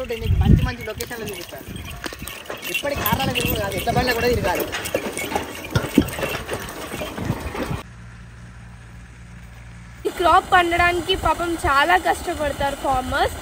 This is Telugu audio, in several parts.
ఉంటాయి నీకు మంచి మంచి లొకేషన్లు చూపిస్తాను ఇప్పటి కారణాలు తిరుగు కాదు ఎట్ల బండ్ల కూడా తిరగాలి ఈ క్రాప్ పండడానికి పాపం చాలా కష్టపడతారు ఫార్మర్స్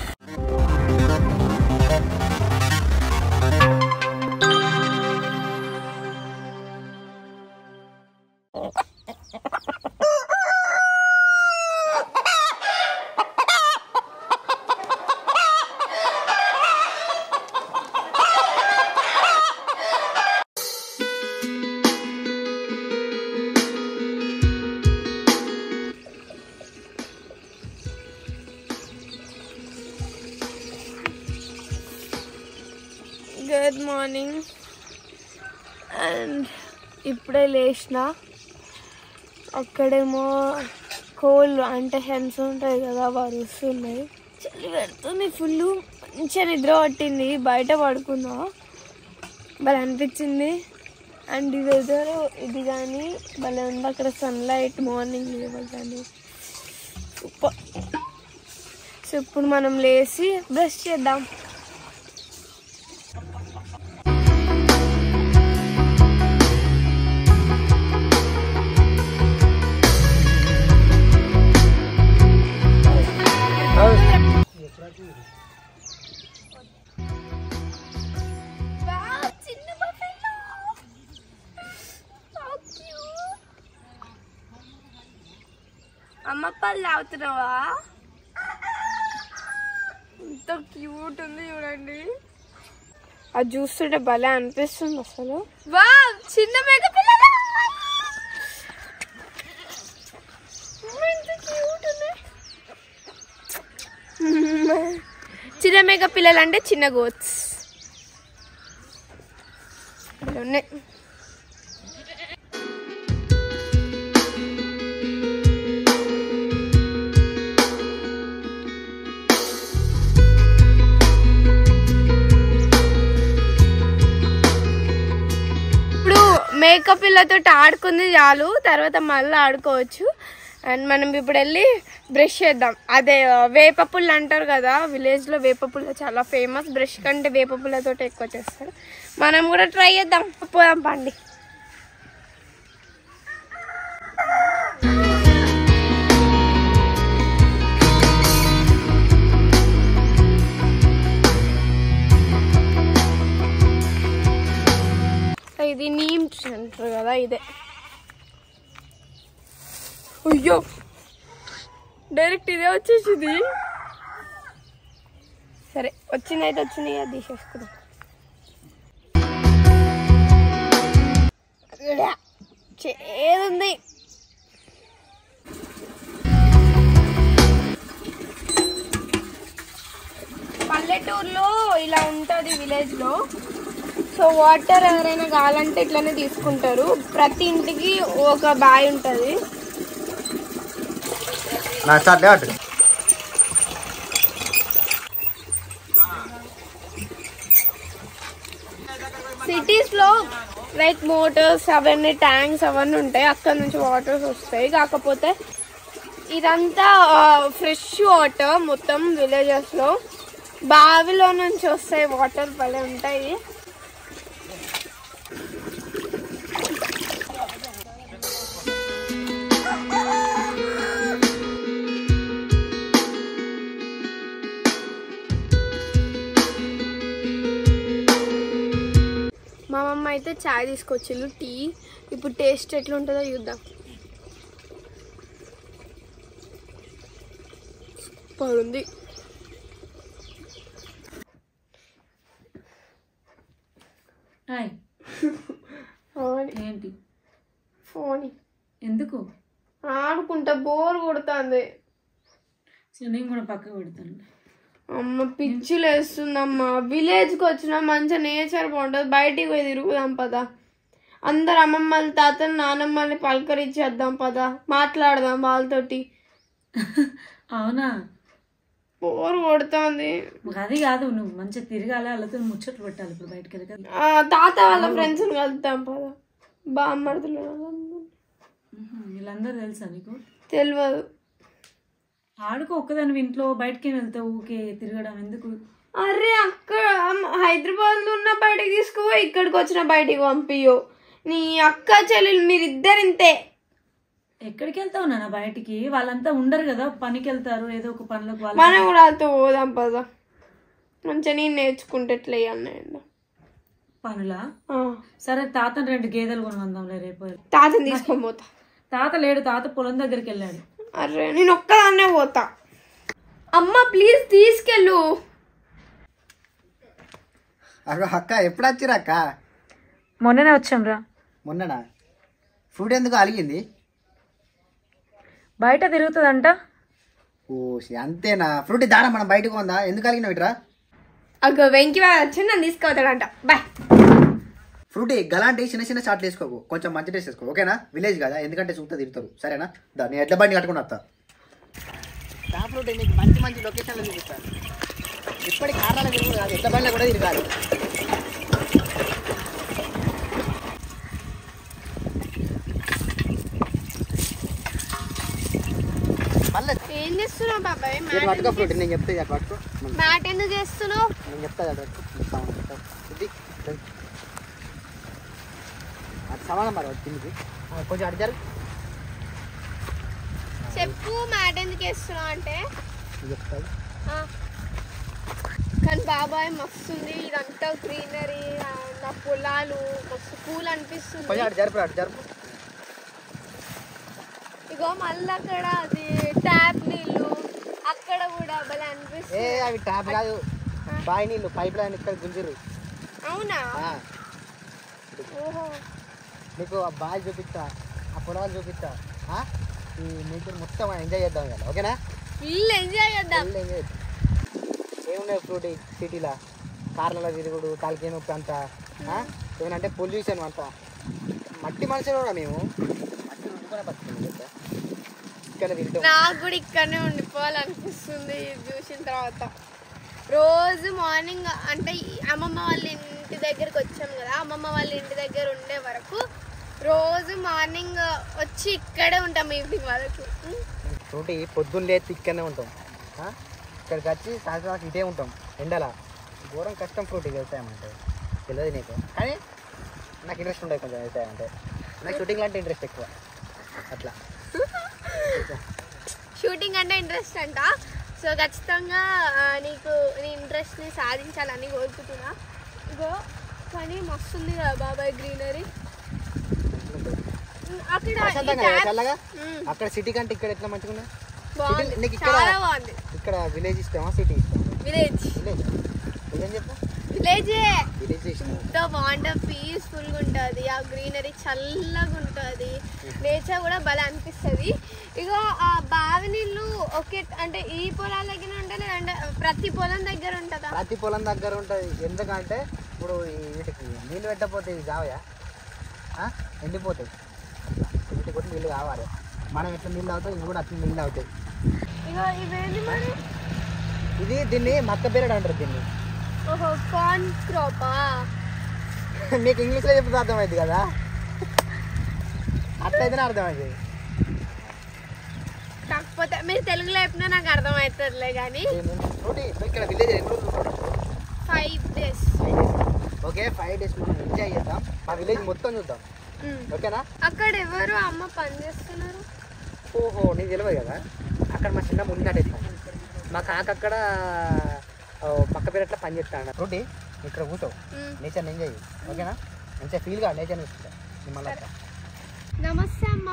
గుడ్ మార్నింగ్ అండ్ ఇప్పుడే లేచిన అక్కడేమో కోళ్ళు అంటే హెన్స్ ఉంటాయి కదా అవి వస్తున్నాయి చలి పెడుతుంది ఫుల్ మంచిగా నిద్ర పట్టింది బయట పడుకున్నా భలే అనిపించింది అండ్ ఈ వెదర్ ఇది కానీ భలే ఉంది అక్కడ సన్లైట్ మార్నింగ్ లేవల్ కానీ సూపర్ సో ఇప్పుడు మనం లేచి బ్రష్ చేద్దాం చిన్న buffalo. So cute. అమ్మ పాలు తాగుతున్నావా ఎంత క్యూట్ ఉంది చూడండి అది చూస్తుంటే భలే అనిపిస్తుంది అసలు వా చిన్న మేక పిల్లలు ఎంత క్యూట్ ఉంది చిన్న మేక పిల్లలు అంటే చిన్న గోట్స్ ఉన్నాయి ఇప్పుడు మేకప్ పిల్లతో ఆడుకుంది చాలు తర్వాత మళ్ళీ ఆడుకోవచ్చు అండ్ మనం ఇప్పుడు వెళ్ళి బ్రష్ చేద్దాం అదే వేప పుల్ల అంటారు కదా విలేజ్లో వేప పుల్ల చాలా ఫేమస్ బ్రష్ కంటే వేప పుల్లతో ఎక్కువ చేస్తారు మనం కూడా ట్రై చేద్దాం పోదాం పండి ఇది నీమ్ ట్రీ అంటారు కదా ఇదే అయ్యో డైరెక్ట్ ఇదే వచ్చేసింది సరే వచ్చింది అయితే వచ్చింది అది తీసేసుకుందాం అక్కడ చేదుంది పల్లెటూరులో ఇలా ఉంటుంది విలేజ్లో సో వాటర్ ఎవరైనా కావాలంటే ఇట్లానే తీసుకుంటారు ప్రతి ఇంటికి ఒక బాయ్ ఉంటుంది నా స్టార్ట్ అటు సిటీస్ లో లైక్ మోటార్స్ అవన్నీ ట్యాంక్స్ అవన్నీ ఉంటాయి అక్కడ నుంచి వాటర్స్ వస్తాయి కాకపోతే ఇదంతా ఫ్రెష్ వాటర్ మొత్తం విలేజెస్ లో బావిలో నుంచి వస్తాయి వాటర్ భలే ఉంటాయి మా మమ్మ అయితే చాయ్ తీసుకొచ్చిళ్ళు టీ ఇప్పుడు టేస్ట్ ఎట్లా ఉంటుందో చూద్దాం సూపర్ ఉంది హాయ్ ఫోన్ ఏంటి ఫోన్ ఎందుకు ఆడుకుంటా బోర్ కొడుతుంది సరే నేను కూడా పక్కకు పెడతాను అమ్మ పిచ్చిలు వేస్తుందమ్మా విలేజ్కి వచ్చినా మంచిగా నేచర్ బాగుంటుంది బయటికి పోయి తిరుగుదాం పదా అందరు అమ్మమ్మల తాతని నానమ్మల్ని పలకరించేద్దాం పదా మాట్లాడదాం వాళ్ళతోటి అవునా బోర్ కొడుతుంది మాకు అది కాదు నువ్వు మంచిగా తిరగాలి వాళ్ళతో ముచ్చట్లు పెట్టాలి ఇప్పుడు బయటకు వెళ్ళి ఆ, తాత వాళ్ళ ఫ్రెండ్స్ని కలుద్దాం పదా బామ్మర్దులు వీళ్ళందరూ తెలుసా నీకు తెలియదు ఆడుకో ఒక్కదాని ఇంట్లో బయటకి వెళ్తావు ఊకే తిరగడం ఎందుకు అరే అక్కడ హైదరాబాద్ లో ఉన్న బయటికి తీసుకుపో ఇక్కడికి వచ్చిన బయటికి పంపియో నీ అక్క చెల్లెలు మీరిద్దరు ఇంతే ఎక్కడికి వెళ్తావు నాన్న బయటికి వాళ్ళంతా ఉండరు కదా పనికి వెళ్తారు ఏదో ఒక పనులకు వాళ్ళు మనం కూడా వాళ్ళతో పోదాం పద మంచిగా నేను నేర్చుకుంటే ఎట్లా అన్నాయండి పనులా సరే తాతని రెండు గేదెలు కొనుమందాంలే రేపు తాతని తీసుకొని పోతా తాత లేడు తాత పొలం దగ్గరికి వెళ్ళాడు అరే నేను ఒక్కదాన్నే పోతా అమ్మ ప్లీజ్ తీసుకెళ్ళు అగో అక్క ఎప్పుడు వచ్చిరా అక్క మొన్ననే వచ్చాం రా మొన్ననా ఫ్రూట్ ఎందుకు అలిగింది బయట తిరుగుతుందంట ఓ సి, అంతేనా ఫ్రూట్ దారా మనం బయటకు ఉందా ఎందుకు అలిగినావు ఇట్రా అగ్గ వెంకి వాడు వచ్చి నన్ను తీసుకుపోతాడంట బాయ్ ఫ్రూట్ గలాంటి చిన్న చిన్న షాట్లు వేసుకోకు కొంచెం మంచి డ్రెస్ వేసుకో ఓకేనా విలేజ్ కదా ఎందుకంటే చూస్తే తిరుగుతారు సరేనా దా నేను ఎడ్ల బండి కట్టుకుని వస్తా ఫ్రూట్ నీకు మంచి మంచి లొకేషన్లో చూపిస్తాను ఇప్పటి కార్లలో తిరుగు కాదు ఎడ్ల బండిలో కూడా తిరగాలి మళ్ళీ ఏం చేస్తున్నావు బాబాయ్ నేను పట్టుకో ఫ్రూట్ నేను చెప్తే ఇక పట్టుకో మ్యాట్ ఎందుకు చేస్తున్నావు నేను చెప్తా కదా పట్టుకో ఇది అది సమానం మరి అది కిందికి ఆ, కొంచెం అడిగారు చెప్పు మ్యాట్ ఎందుకు వేస్తున్నావు అంటే చెప్తాను ఆ. కానీ బాబాయ్ మస్తుంది ఇదంతా గ్రీనరీ నా పొలాలు మస్తు పూలు అనిపిస్తుంది కొంచెం అటు జరుపు అటు జరుపు ఇగో మళ్ళీ అక్కడ అది ట్యాప్ నీళ్ళు అక్కడ కూడా భలే ఏ అనిపిస్తుంది అవి ట్యాప్ కాదు బావి నీళ్ళు పైప్ లైన్ ఇక్కడ గుంజిర్రు అవునా ఆ, ఓహో నీకు ఆ బావి చూపిస్తా ఆ పొలాలు చూపిస్తా ఆ? ఈ నేచర్ మొత్తం ఎంజాయ్ చేద్దాం కదా ఓకేనా ఫుల్ ఎంజాయ్ చేద్దాం ఫుల్ ఎంజాయ్ చేద్దాం ఏమున్నాయి ఫ్రూట్ సిటీలో కార్లలో తిరుగుడు కాలికే నొప్పి అంతా ఆ? ఏమనంటే పొల్యూషన్ అంతా మట్టి మనుషులు కూడా మేము మట్టి రుద్దుకునే బతుకుతుంది తెలుసా? ఇక్కడ తింటాం నాకు కూడా ఇక్కడనే ఉండిపోవాలనిపిస్తుంది ఇది చూసిన తర్వాత రోజు మార్నింగ్ అంటే ఈ అమ్మమ్మ వాళ్ళ ఇంటి దగ్గరికి వచ్చాం కదా అమ్మమ్మ వాళ్ళ ఇంటి దగ్గర ఉండే వరకు రోజు మార్నింగ్ వచ్చి ఇక్కడే ఉంటాం ఈవినింగ్ వరకు ఉం? ఫ్రూట్ పొద్దున్న లేచి ఇక్కడనే ఉంటాం ఆ? ఇక్కడికి వచ్చి సాయంత్రం ఇటే ఉంటాం ఎండల ఘోరం కష్టం ఫ్రూట్ వ్యవసాయం అంటే తెలియదు నీకు కానీ నాకు ఇంట్రెస్ట్ ఉండదు కొంచెం వ్యవసాయం అంటే నాకు షూటింగ్ అంటే ఇంట్రెస్ట్ ఎక్కువ అట్లా షూటింగ్ అంటే ఇంట్రెస్ట్ అంట సో ఖచ్చితంగా ఆ, నీకు నీ ఇంట్రెస్ట్ని సాధించాలని కోరుకుంటున్నా ఇగో కానీ మస్తు ఉంది కదా బాబాయ్ గ్రీనరీ అక్కడ ఈ ప్రశాంతంగా కదా tabs- చల్లగా ఉం, అక్కడ సిటీ కంటే ఇక్కడ ఎట్లా మంచిగా ఉన్నాయి బాగుంది నీకు ఇక్కడ- చాలా బాగుంది ఇక్కడ విలేజ్ ఇష్టమా సిటీ ఇష్టమా విలేజ్ విలేజ్ నిజం చెప్పు విలేజే విలేజ్ ఇష్టం ఎంత బాగుంటుంది పీస్ఫుల్గా ఉంటుంది ఆ గ్రీనరీ చల్లగా ఉంటుంది నేచర్ కూడా భలే అనిపిస్తుంది ఇక ఆ బావి నీళ్ళు ఒకే అంటే ఈ పొలాల దగ్గర ఉంటే లేదంటే ప్రతి పొలం దగ్గర ఉంటుందా ప్రతి పొలం దగ్గర ఉంటుంది ఎందుకంటే ఇప్పుడు ఈ వీటికి నీళ్ళు పెట్టకపోతే ఇవి కావయా ఆ? ఎండిపోతాయి వీటికి కూడా నీళ్ళు కావాలి మనం ఎట్లా నీళ్ళు తాగుతాం ఇవి కూడా అట్లా నీళ్ళు అవుతాయి ఇక ఇవేంటి మరి ఇది దీన్ని మక్క పీరియడ్ అంటారు దీన్ని ఓహో కార్న్ క్రాపా మీకు ఇంగ్లీష్లో చెప్తే అర్థమైంది కదా అట్లయితేనే అర్థమైంది కాకపోతే మీరు తెలుగులో చెప్పినా నాకు అర్థమవుతుందిలే కానీ ఇక్కడ విలేజ్ ఎన్ని రోజులు five days okay five days మనం ఎంజాయ్ చేద్దాం ఆ విలేజ్ మొత్తం చూద్దాం ఓకేనా అక్కడ ఎవరు అమ్మ పని చేస్తున్నారు ఓహో నీకు తెలియదు కదా అక్కడ మా చిన్న ముందు నటేస్తాం మా కాక అక్కడ ఆ, పక్క పేరట్లా పని చేస్తాను రోడ్డి ఇక్కడ కూర్చో మ్మ్. నేచర్ ఎంజాయ్ చేయి ఓకేనా మంచిగా ఫీల్గా నేచర్ చూస్తా మిమ్మల్ని అట్లా నమస్తే అమ్మ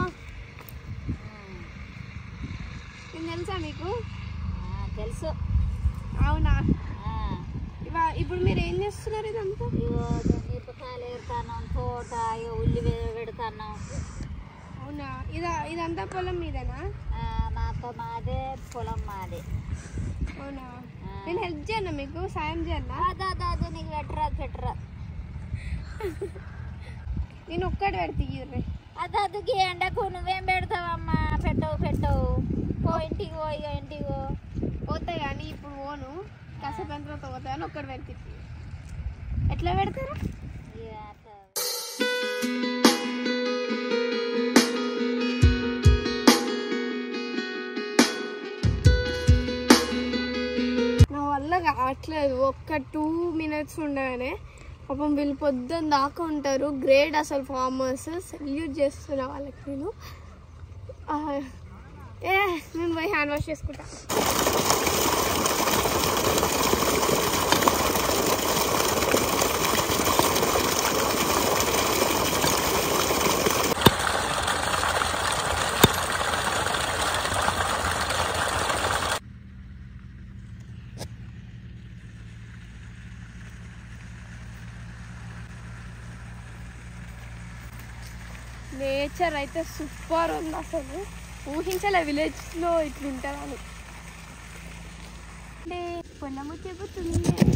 నేను తెలుసా మీకు తెలుసు అవునా ఆ, ఇవా- ఇప్పుడు మీరు ఏం చేస్తున్నారు ఇదంతా ఇగో మిరపకాయలు ఏరుతాన్నాం తోట ఇగో ఉల్లి వే- పెడతాన్నాం అవునా ఇదా ఇదంతా పొలం మీదేనా ఆ, మాకు మాదే పొలం మాదే అవునా ఆ. నేను హెల్ప్ చేయను మీకు సాయం చేయన్నా అదే అదే అదే నీకు పెట్టరా పెట్టరా నేను ఒక్కటి పెడితే ఇయ్యుర్రి అదే అదుకి ఎండకు నువ్వేం పెడతావమ్మా పెట్టవు పెట్టవు పో ఇంటికి పో ఇక ఇంటికి పో పోతే కానీ ఇప్పుడు పోను కాసేపు ఎంత తర్వాత పోతా అని ఒక్కటి పెడితే ఎట్లా పెడతారు ఇక అట్లా. నా వల్ల రావట్లేదు ఒక్క టూ మినిట్స్ ఉండగానే పాపం వీళ్ళు పొద్దున్న దాకా ఉంటారు గ్రేట్ అసలు ఫార్మర్స్ సెల్యూట్ చేస్తున్నా వాళ్ళకి నేను ఆ, ఏ నేను పోయి హ్యాండ్ వాష్ చేసుకుంటా నేచర్ అయితే సూపర్ ఉంది అసలు ఊహించాల విలేజ్లో ఇట్లుంటుందని పొలము చెబుతుంది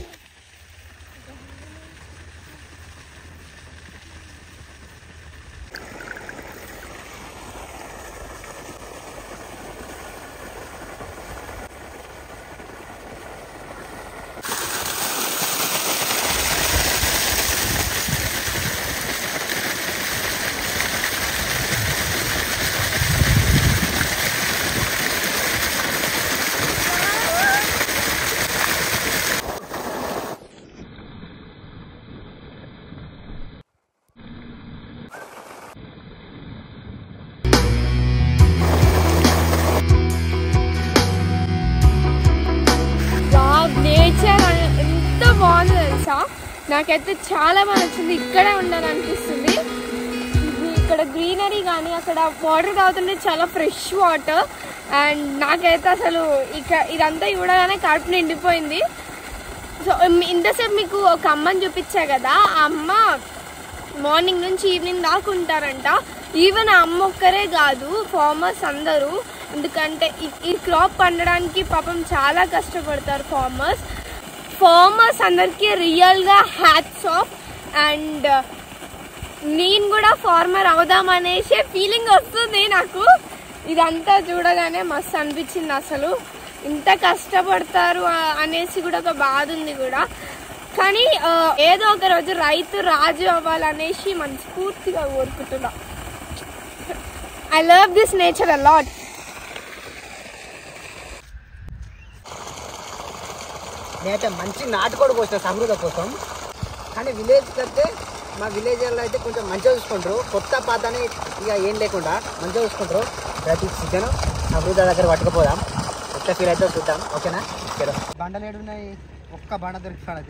నేచర్ ఎంత బాగుందో తెలుసా నాకైతే చాలా బాగా నచ్చింది ఇక్కడే ఉండాలనిపిస్తుంది ఇది ఇక్కడ గ్రీనరీ కానీ అక్కడ వాటర్ తాగుతుంటే చాలా ఫ్రెష్ వాటర్ అండ్ నాకైతే అసలు ఇక ఇదంతా చూడగానే కడుపు నిండిపోయింది సో ఇంతసేపు మీకు ఒక అమ్మని చూపించా కదా ఆ అమ్మ మార్నింగ్ నుంచి ఈవినింగ్ దాకా ఉంటారంట ఈవెన్ ఆ అమ్మ ఒక్కరే కాదు ఫార్మర్స్ అందరూ ఎందుకంటే ఈ- ఈ క్రాప్ పండడానికి పాపం చాలా కష్టపడతారు ఫార్మర్స్ ఫార్మర్స్ అందరికీ రియల్గా హ్యాట్స్ ఆఫ్ అండ్ నేను కూడా ఫార్మర్ అవుదామనేసి ఫీలింగ్ వస్తుంది నాకు ఇదంతా చూడగానే మస్తు అనిపించింది అసలు ఇంత కష్టపడతారు ఆ- అనేసి కూడా ఒక బాధ ఉంది కూడా కానీ ఆ, ఏదో ఒక రోజు రైతు రాజు అవ్వాలనేసి మనస్ఫూర్తిగా కోరుకుంటున్నా I love this nature a lot నేనైతే మంచి నాటుకోడి పోసిన సమృద్ధ కోసం కానీ విలేజ్కి అయితే మా విలేజ్లో అయితే కొంచెం మంచిగా చూసుకుంటారు కొత్త పాత అని ఇక ఏం లేకుండా మంచిగా చూసుకుంటారు ప్రతి చికెన్ సమృద్ధ దగ్గర పట్టుకుపోదాం ఎట్లా ఫీల్ అయితే చూద్దాం ఓకేనా చలో బండలు ఏడున్నాయి ఒక్క బండ దొరికి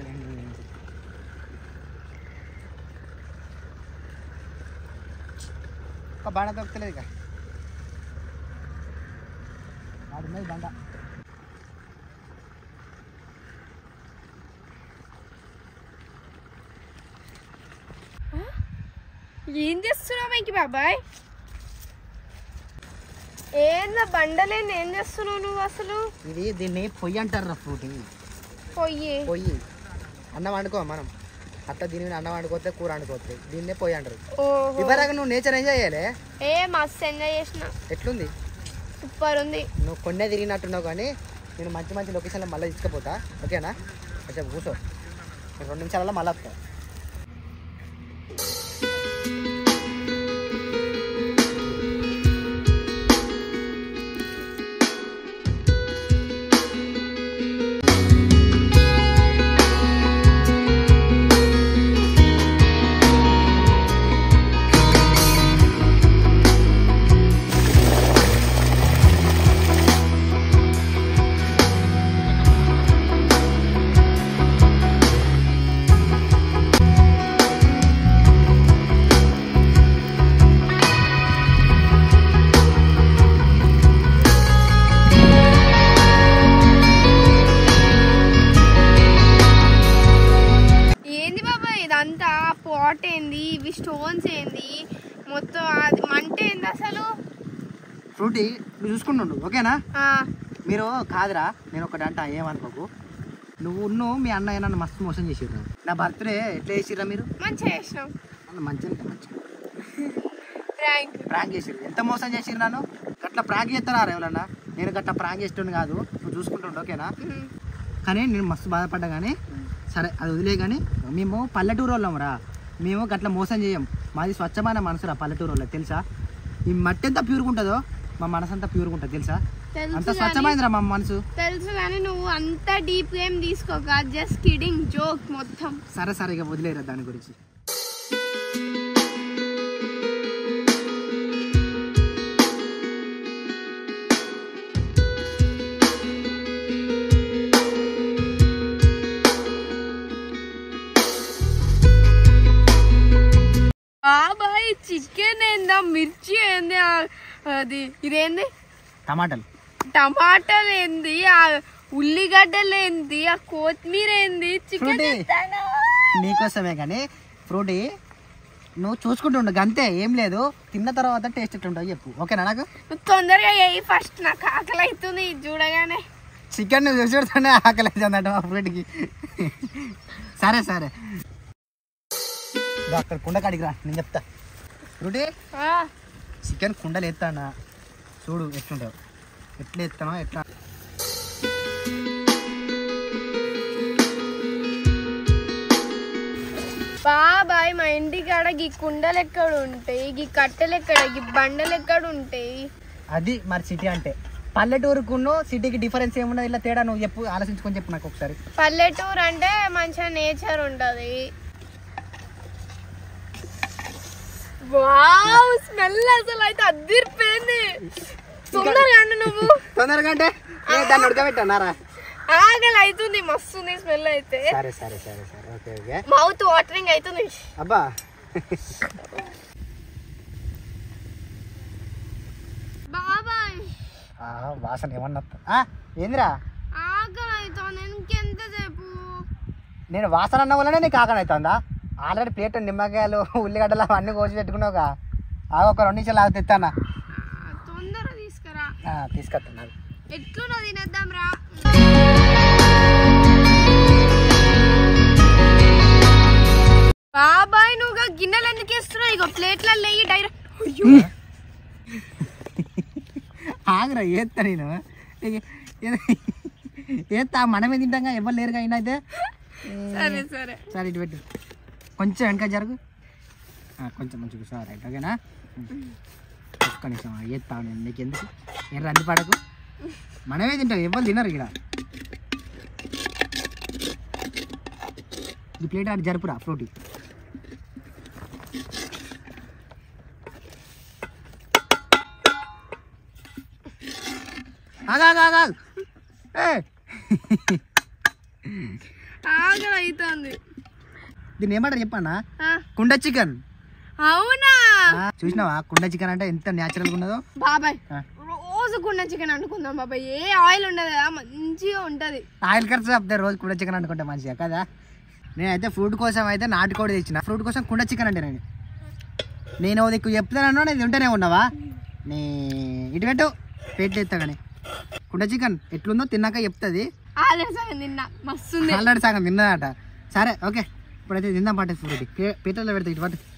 ఒక్క బండ దొరకలేదు ఇక ఆడున్నది బండ ఏం చేస్తున్నావు వెంకి బాబాయ్ ఏందా బండలేని ఏం చేస్తున్నావు నువ్వు అసలు ఇది దీన్ని పొయ్యి అంటారు రా ఫ్రూట్ పొయ్యి పొయ్యి అన్నం వండుకో మనం అట్లా దీని మీద అన్నం వండుకోతే కూర వండుకోతే దీన్నే పొయ్యి అంటారు ఓహో ఇవ్వరాక నువ్వు నేచర్ ఎంజాయ్ చేయాలి ఏ మస్తు ఎంజాయ్ చేసిన ఎట్లుంది సూపర్ ఉంది నువ్వు కొన్నే తిరిగినట్టున్నావు కానీ నేను మంచి మంచి లొకేషన్లో మళ్ళీ తీసుకుపోతా ఓకేనా కొంచెం కూర్చో నేను రెండు నిమిషాలలో మళ్ళీ వస్తా ఏంది బాబా ఇదంతా పాట్ ఏంది ఇవి స్టోన్స్ ఏంది మొత్తం అది మంట ఏంది అసలు ఫ్రూటీ నువ్వు చూసుకుంటుండు ఓకేనా ఆ, మీరు కాదురా నేను ఒకటి అంట ఏమనుకోకు నువ్వు ఉన్ను మీ అన్నయ్య నన్ను మస్తు మోసం చేసిర్రు నా బర్త్డే ఎట్లా చేసిర్రా మీరు మంచిగా చేసినాం నన్ను మంచిగా మంచిగా థ్యాంక్ ప్రాంక్ చేసిర్రు ఎంత మోసం చేసిర్రు నన్ను గట్లా ప్రాంక్ చేస్తారా ఎవరన్నా నేను గట్లా ప్రాంక్ చేస్తుండు కాదు నువ్వు చూసుకుంటుండు ఓకేనా కానీ నేను మస్తు బాధపడ్డా కానీ సరే అది వదిలే కానీ మేము పల్లెటూరు వాళ్ళం రా మేము గట్ల మోసం చేయం మాది స్వచ్ఛమైన మనసురా పల్లెటూరు వాళ్ళకి తెలుసా ఈ మట్టి ఎంత ప్యూర్గా ఉంటుందో మా మనసు అంతా ప్యూర్గా ఉంటుంది తెలుసా తెలుసు అంత కానీ- స్వచ్ఛమైందిరా మా మనసు తెలుసు కానీ నువ్వు అంత డీప్ ఏం తీసుకోక జస్ట్ కిడింగ్ జోక్ మొత్తం సరే సరే ఇక వదిలేరా దాని గురించి బాబాయ్ చికెన్ ఏందా మిర్చి ఏంది ఆ- అది ఇదేంది టమాటాలు టమాటాలు ఏంది ఆ ఉల్లిగడ్డలు ఏంది ఆ కొత్తిమీర ఏంది చికెన్ ఫ్రూటీ నీకోసమే కానీ ఫ్రూటీ నువ్వు చూసుకుంటూ ఉండు అంతే ఏం లేదు తిన్న తర్వాత టేస్ట్ ఎట్లుంటుందో చెప్పు ఓకేనా నాకు నువ్వు తొందరగా వేయి ఫస్ట్ నాకు ఆకలి అవుతుంది ఇది చూడగానే చికెన్ నువ్వు చూసి పెడితేనే ఆకలి అవుతుందట మా ఫ్రూట్కి సరే సరే ఇదో అక్కడ కుండ కాడికి రా నేను చెప్తా ఫ్రూటీ ఆ, చికెన్ కుండలు ఎత్తానా చూడు ఎట్లుంటావు ఎట్లా ఎత్తానో ఎట్లా బాబాయ్ మా ఇంటికాడ గీ కుండలు ఎక్కడ ఉంటాయి గీ కట్టెలు ఎక్కడ గీ బండలు ఎక్కడ ఉంటాయి అది మరి సిటీ అంటే పల్లెటూరుకును సిటీకి డిఫరెన్స్ ఏమున్నది ఇలా తేడా నువ్వు చెప్పు ఆలోచించుకొని చెప్పు నాకు ఒకసారి పల్లెటూరు అంటే మంచిగా నేచర్ ఉంటది వావ్ స్మెల్ అసలు అయితే అదిరిపోయింది తొందరగా అండు నువ్వు తొందరగా అంటే ఏ, దాన్ని ఉడకబెట్టన్నారా ఆకలి అవుతుంది మస్తుంది స్మెల్ అయితే సరే సరే సరే సరే ఓకే ఓకే మౌత్ వాటరింగ్ అవుతుంది అబ్బా బాబాయ్ ఆ, వాసన ఏమన్నా ఆ, ఏందిరా ఆకలి అవుతుంది ఇంకెంతసేపు నేను వాసన అన్న వల్లనే నీకు ఆకలి అవుతుందా ఆల్రెడీ ప్లేట్ నిమ్మకాయలు ఉల్లిగడ్డలు అవన్నీ కోసి పెట్టుకున్నావుగా ఆ ఒక రెండు నిమిషాలు ఆగి తెస్తానా ఆ, తొందర తీసుకురా తీసుకొస్తాను ఎట్లున్నా తినేద్దాం రా బాబాయ్ నువ్వు గిన్నెలు ఎందుకు వేస్తున్నావు ఇగో ప్లేట్లలో వేయి డైరెక్ట్ అయ్యో ఆగరా ఏత్తా నేను ఏత్తా మనమే తింటాం ఎవరు లేరుగా అయినా అయితే సరే సరే సరే ఇటు పెట్టు కొంచెం వెనక జరుగు ఆ, కొంచెం మంచిగా సార్ రైట్ ఓకేనా ఒక్క నిమిషం ఏత్తా నేను నీకు ఎందుకు ఏం రంది పడకు మనమే తింటాం ఎవరు తినరు ఇక్కడ ఈ ప్లేట్ అటు జరుపురా ఫ్రూటీ ఆగా ఆగా ఆగా ఏ ఆకలి అవుతుంది దీన్ని ఏమంటారు చెప్పన్నా ఆ, కుండ చికెన్ అవునా చూసినావా కుండ చికెన్ అంటే ఎంత న్యాచురల్గా ఉన్నదో బాబాయ్ ఆ. రోజు కుండ చికెన్ అనుకుందాం బాబాయ్ ఏ ఆయిల్ ఉండదు కదా మంచిగా ఉంటది ఆయిల్ ఖర్చు చెప్తే రోజు కుండ చికెన్ అనుకుంటే మంచిగా కదా నేనైతే ఫ్రూట్ కోసం అయితే నాటుకోడి తెచ్చిన ఫ్రూట్ కోసం కుండ చికెన్ అంటే నేను నేను ఓ దిక్కు చెప్తానన్నా నేను తింటూనే ఉన్నావా నీ ఇటు పెట్టు పెట్టి ఎత్తా కానీ కుండ చికెన్ ఎట్లుందో తిన్నాక చెప్తుంది ఆలస్యం నిన్న మస్తుంది ఆల్రెడీ సగం తిన్నదట సరే ఓకే ఇప్పుడైతే తిందాం పట్టే ఫ్రూట్ పీటర్లో పెడతా ఇటు పట్టు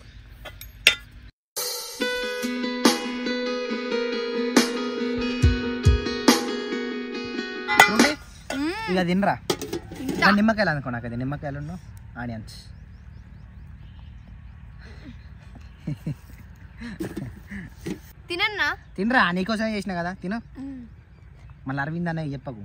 ఫ్రూటీ మ్మ్, ఇక తినరా తింటా. ఇంకా నిమ్మకాయలు అనుకో నాకు అది నిమ్మకాయలు ఆనియన్స్ తినన్నా తినరా నీకోసమే చేసిన కదా తిను మ్మ్. మళ్ళీ అరవింద్ అన్నయ్య చెప్పకు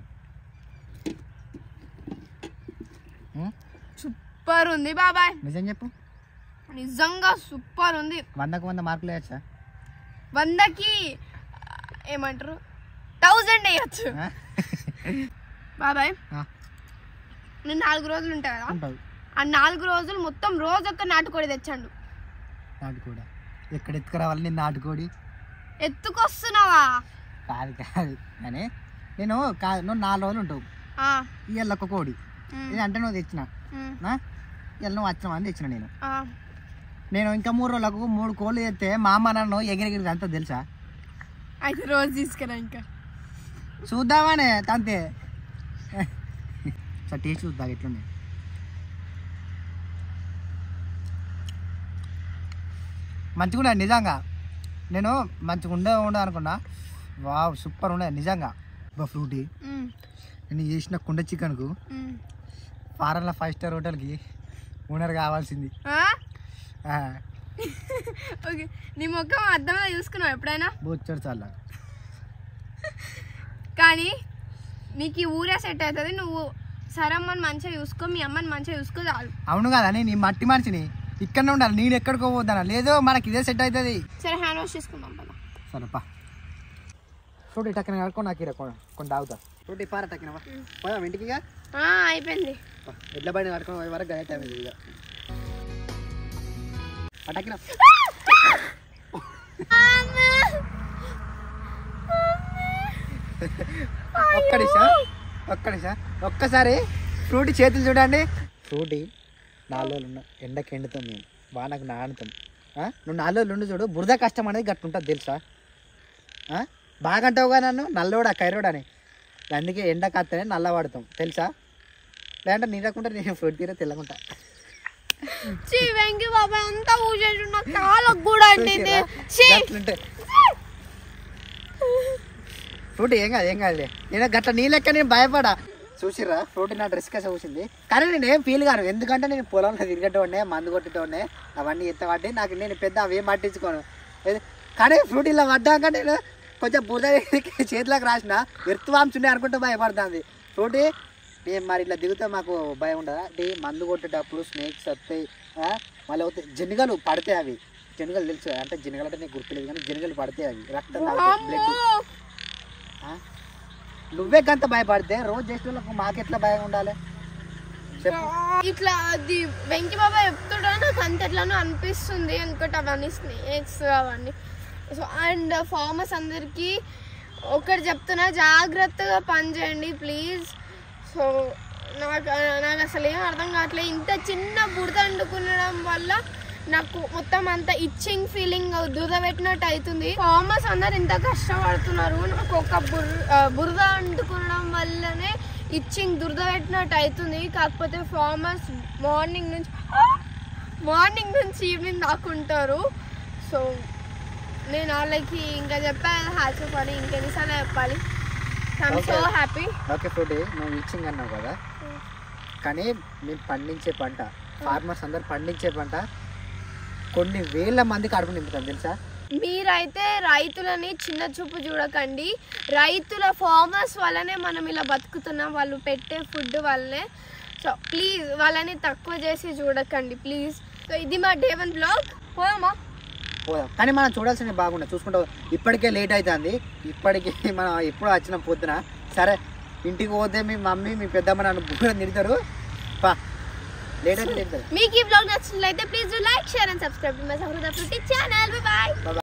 ఉం? సూపర్ ఉంది బాబాయ్ నిజం చెప్పు నిజంగా సూపర్ ఉంది వందకు వంద మార్కులు వేయచ్చా వందకి ఆ, ఏమంటారు థౌజండ్ వేయచ్చు బాబాయ్ నేను నాలుగు రోజులు ఉంటాయి కదా ఉంటావు ఆ నాలుగు రోజులు మొత్తం రోజొక్క నాటుకోడి తెచ్చాడు నాటుకోడా ఎక్కడ ఎత్తుకురావాలి నేను నాటుకోడి ఎత్తుకొస్తున్నావా కాదు కాదు కానీ నేను కాదు నువ్వు నాలుగు రోజులు ఉంటావు ఆ, ఇవాళ ఒక కోడి మ్, ఇది అంటే నువ్వు తెచ్చిన మ్, నా ఇవాళ నువ్వు వచ్చిన అని తెచ్చిన నేను ఆ. నేను ఇంకా మూడు రోజులకు మూడు కోళ్ళు తెస్తే మా అమ్మ నన్ను ఎగిరెగిరి అంతా తెలుసా అయితే రోజు తీసుకురా ఇంకా చూద్దామనే తంతే సార్ టేస్ట్ చూద్దా ఎట్లుంది మంచిగా ఉండే నిజంగా నేను మంచిగా ఉండే ఉండే అనుకున్నా వావ్ సూపర్ ఉండే నిజంగా బా ఫ్రూటీ మ్, నేను చేసిన కుండ చికెన్కు మ్. ఫారెన్లో ఫైవ్ స్టార్ హోటల్కి ఓనర్ కావాల్సింది ఆ? ఆ, ఓకే నీ ముఖం అద్దంలో చూసుకున్నావు ఎప్పుడైనా బొచ్చాడు చాలా కానీ నీకు ఈ ఊరే సెట్ అవుతుంది నువ్వు సరే అమ్మని మంచిగా చూసుకో మీ అమ్మని మంచిగా చూసుకో చాలు అవును కదా నేను మట్టి మనిషిని ఇక్కడనే ఉండాలి నేను ఎక్కడికో పోతాను లేదు మనకి ఇదే సెట్ అవుతుంది సరే హ్యాండ్ వాష్ చేసుకుందాం పద సరేపా ఫ్రూట్ టక్కన కడుకో నాకు ఇక్కడ కొన్ని తాగుతా ఫ్రూట్ పార టక్కిన పోదాం ఇంటికి ఇక ఆ, అయిపోయింది ఎడ్ల బండి కట్టుకుని పోయే వరకు గదే టైం ఇది ఇక అటక్కిన ఒక్క నిమిషం ఒక్క నిమిషం ఒక్కసారి ఫ్రూట్ చేతులు చూడండి ఫ్రూటీ నాలుగు రోజులు ఉన్నా ఎండకి ఎండుతాం మేము వానకు నానుతాం ఆ? నువ్వు నాలుగు రోజులు ఉండి చూడు బురద కష్టం అనేది గట్టి ఉంటుంది తెలుసా ఆ? బాగా అంటావుగా నన్ను నల్లోడా కైరోడా అని అందుకే ఎండ కాస్తేనే నల్ల పడతాం తెలుసా లేదంటే నీరకుండా నేను ఫ్రూట్ తీరే తెల్లకుంటా చీ వెంకి బాబాయ్ అంతా ఊసేసి నాకు కాళ్ళకు కూడా అంటింది చీ గట్లుంటే ఫ్రూట్ ఏం కాదు ఏం కాదులే నేను గట్ల నీ లెక్క నేను భయపడా చూసిర్రా ఫ్రూట్ నా డ్రెస్ కస చూసింది కానీ నేను ఏం ఫీల్ కాను ఎందుకంటే నేను పొలంలో తిరిగేటోడే మందు కొట్టేటోడే అవన్నీ ఎత్త పట్టి నాకు నేను పెద్ద అవేం పట్టించుకోను ఏది- కానీ ఫ్రూట్ ఇలా పడ్డాక నేను కొంచెం బురద చేతిలోకి రాసిన ఎర్తువాంస్ ఉన్నాయి అనుకుంటే భయపడుతుంది ఫ్రూట్ నేను మరి ఇట్లా దిగుతే మాకు భయం ఉండదా అంటే మందు కొట్టేటప్పుడు స్నేక్స్ వస్తాయి ఆ, మళ్ళీ అవుతాయి జనగలు పడతాయి అవి జనగలు తెలుసు కదా, అంటే జనగలు అంటే నీకు గుర్తులేదు కానీ జనగలు పడతాయి అవి రక్తం తాగుతాయి, బ్లడ్ ఆ? నువ్వే గంత భయపడితే రోజు చేసిన వాళ్ళకు మాకెట్లా భయం ఉండాలి చెప్పు ఇట్లా అది వెంకి బాబా చెప్తాడో నాకు అంత ఎట్లానో అనిపిస్తుంది ఎందుకంటే అవన్నీ స్నేక్స్ అవన్నీ సో అండ్ ఫార్మర్స్ అందరికీ ఒకటి చెప్తున్నా జాగ్రత్తగా పని చేయండి ప్లీజ్ సో నాకు నాకు అసలు ఏం అర్థం కావట్లేదు ఇంత చిన్న బురద అండుకునడం వల్ల నాకు మొత్తం అంత ఇచ్చింగ్ ఫీలింగ్ దురద పెట్టినట్టు అవుతుంది ఫార్మర్స్ అందరు ఇంత కష్టపడుతున్నారు నాకు ఒక బుర్ ఆ, బురద అంటుకోవడం వల్లనే ఇచ్చింగ్ దురద పెట్టినట్టు అవుతుంది కాకపోతే ఫార్మర్స్ మార్నింగ్ నుంచి మార్నింగ్ నుంచి ఈవినింగ్ దాకా ఉంటారు సో నేను వాళ్ళకి ఇంకా చెప్పాను హ్యాచ్ పని ఇంకెన్నిసార్లు చెప్పాలి I'm so Okay. Happy okay Frooti నువ్వు ఇచ్చింగ్ అన్నావు కదా కానీ మేము పండించే పంట ఫార్మర్స్ అందరు పండించే పంట కొన్ని వేల మందికి అడుగు నింపుతాం తెలుసా మీరైతే రైతులని చిన్న చూపు చూడకండి రైతుల ఫార్మర్స్ వల్లనే మనం ఇలా బతుకుతున్నాం వాళ్ళు పెట్టే ఫుడ్ వల్లనే సో ప్లీజ్ వాళ్ళని తక్కువ చేసి చూడకండి ప్లీజ్ సో ఇది మా డే వన్ బ్లాగ్ పోదామా పోదాం కానీ మనం చూడాల్సినవి బాగుండే చూసుకుంటా ఇప్పటికే లేట్ అవుతుంది ఇప్పటికి మనం ఎప్పుడో వచ్చిన పొద్దున సరే ఇంటికి పోతే మీ మమ్మీ మీ పెద్దమ్మ నన్ను బూరం తిడతారు పా లేట్ అయితే తిడతారు మీకు ఈ బ్లాగ్ నచ్చినట్లయితే please like share and subscribe my Sahruda channel bye bye